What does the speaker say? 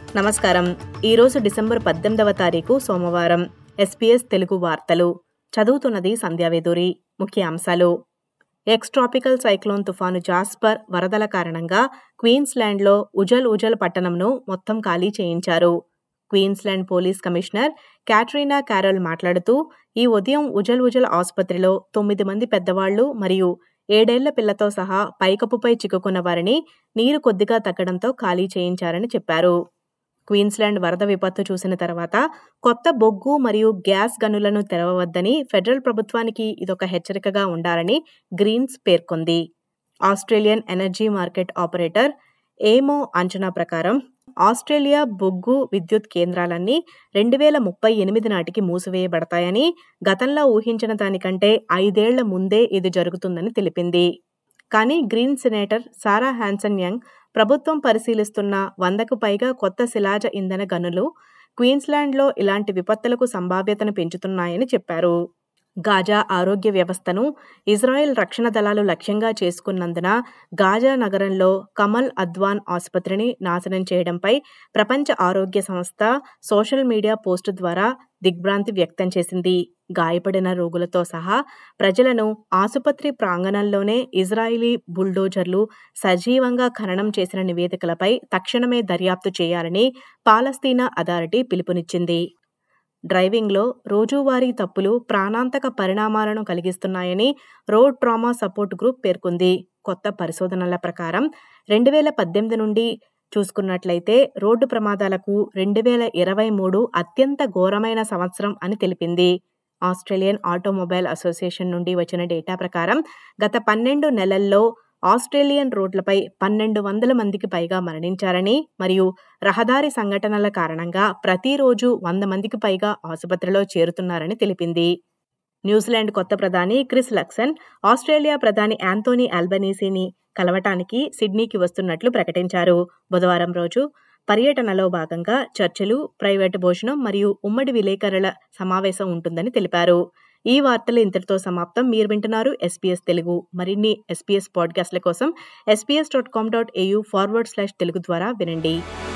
నమస్కారం ఈరోజు డిసెంబర్ పద్దెనిమిదవ తారీఖు సోమవారం ఎస్పీఎస్ తెలుగు వార్తలు చదువుతున్నది సంధ్యావేదూరి ముఖ్య అంశాలు ఎక్స్ ట్రాపికల్ సైక్లోన్ తుఫాను జాస్పర్ వరదల కారణంగా క్వీన్స్లాండ్లో ఉజల్ ఉజల్ పట్టణంను మొత్తం ఖాళీ చేయించారు Queensland police commissioner Katrina Carroll మాట్లాడుతూ ఈ ఉదయం ఉజల్ ఉజల్ ఆసుపత్రిలో తొమ్మిది మంది పెద్దవాళ్లు మరియు ఏడేళ్ల పిల్లతో సహా పైకప్పుపై చిక్కుకున్న వారిని నీరు కొద్దిగా తగ్గడంతో ఖాళీ చేయించారని చెప్పారు క్వీన్స్లాండ్ వరద విపత్తు చూసిన తర్వాత కొత్త బొగ్గు మరియు గ్యాస్ గనులను తెరవవద్దని ఫెడరల్ ప్రభుత్వానికి ఇదొక హెచ్చరికగా ఉండాలని గ్రీన్స్ పేర్కొంది ఆస్ట్రేలియన్ ఎనర్జీ మార్కెట్ ఆపరేటర్ ఏమో అంచనా ప్రకారం ఆస్ట్రేలియా బొగ్గు విద్యుత్ కేంద్రాలన్నీ రెండు వేల ముప్పై ఎనిమిది నాటికి మూసివేయబడతాయని గతంలో ఊహించిన దానికంటే ఐదేళ్ల ముందే ఇది జరుగుతుందని తెలిపింది కానీ Green senator Sarah Hanson Young ప్రభుత్వం పరిశీలిస్తున్న వందకు పైగా కొత్త శిలాజ ఇంధన గనులు క్వీన్స్లాండ్లో ఇలాంటి విపత్తులకు సంభావ్యతను పెంచుతున్నాయని చెప్పారు గాజా ఆరోగ్య వ్యవస్థను ఇజ్రాయెల్ రక్షణ దళాలు లక్ష్యంగా చేసుకున్నందున గాజా నగరంలో కమల్ అద్వాన్ ఆసుపత్రిని నాశనం చేయడంపై ప్రపంచ ఆరోగ్య సంస్థ సోషల్ మీడియా పోస్టు ద్వారా దిగ్భ్రాంతి వ్యక్తం చేసింది గాయపడిన రోగులతో సహా ప్రజలను ఆసుపత్రి ప్రాంగణంలోనే ఇజ్రాయిలీ బుల్డోజర్లు సజీవంగా ఖననం చేసిన నివేదికలపై తక్షణమే దర్యాప్తు చేయాలని పాలస్తీనా అథారిటీ పిలుపునిచ్చింది డ్రైవింగ్లో రోజువారీ తప్పులు ప్రాణాంతక పరిణామాలను కలిగిస్తున్నాయని రోడ్ ట్రామా సపోర్ట్ గ్రూప్ పేర్కొంది కొత్త పరిశోధనల ప్రకారం రెండు వేల పద్దెనిమిది నుండి చూసుకున్నట్లయితే రోడ్డు ప్రమాదాలకు రెండు వేల ఇరవై మూడు అత్యంత ఘోరమైన సంవత్సరం అని తెలిపింది ఆస్ట్రేలియన్ ఆటోమొబైల్ అసోసియేషన్ నుండి వచ్చిన డేటా ప్రకారం గత పన్నెండు నెలల్లో ఆస్ట్రేలియన్ రోడ్లపై పన్నెండు వందల మందికి పైగా మరణించారని మరియు రహదారి సంఘటనల కారణంగా ప్రతిరోజు వంద మందికి పైగా ఆసుపత్రిలో చేరుతున్నారని తెలిపింది న్యూజిలాండ్ కొత్త ప్రధాని క్రిస్ లక్సన్ ఆస్ట్రేలియా ప్రధాని యాంతోనీ ఆల్బనీసీని కలవటానికి సిడ్నీకి వస్తున్నట్లు ప్రకటించారు బుధవారం రోజు పర్యటనలో భాగంగా చర్చలు ప్రైవేటు భోజనం మరియు ఉమ్మడి విలేకరుల సమావేశం ఉంటుందని తెలిపారు ఈ వార్తలు ఇంతటితో సమాప్తం మీరు వింటున్నారు ఎస్పీఎస్ తెలుగు మరిన్ని ఎస్పీఎస్ పాడ్కాస్ట్ల కోసం SBS dot com dot AU forward slash Telugu ద్వారా వినండి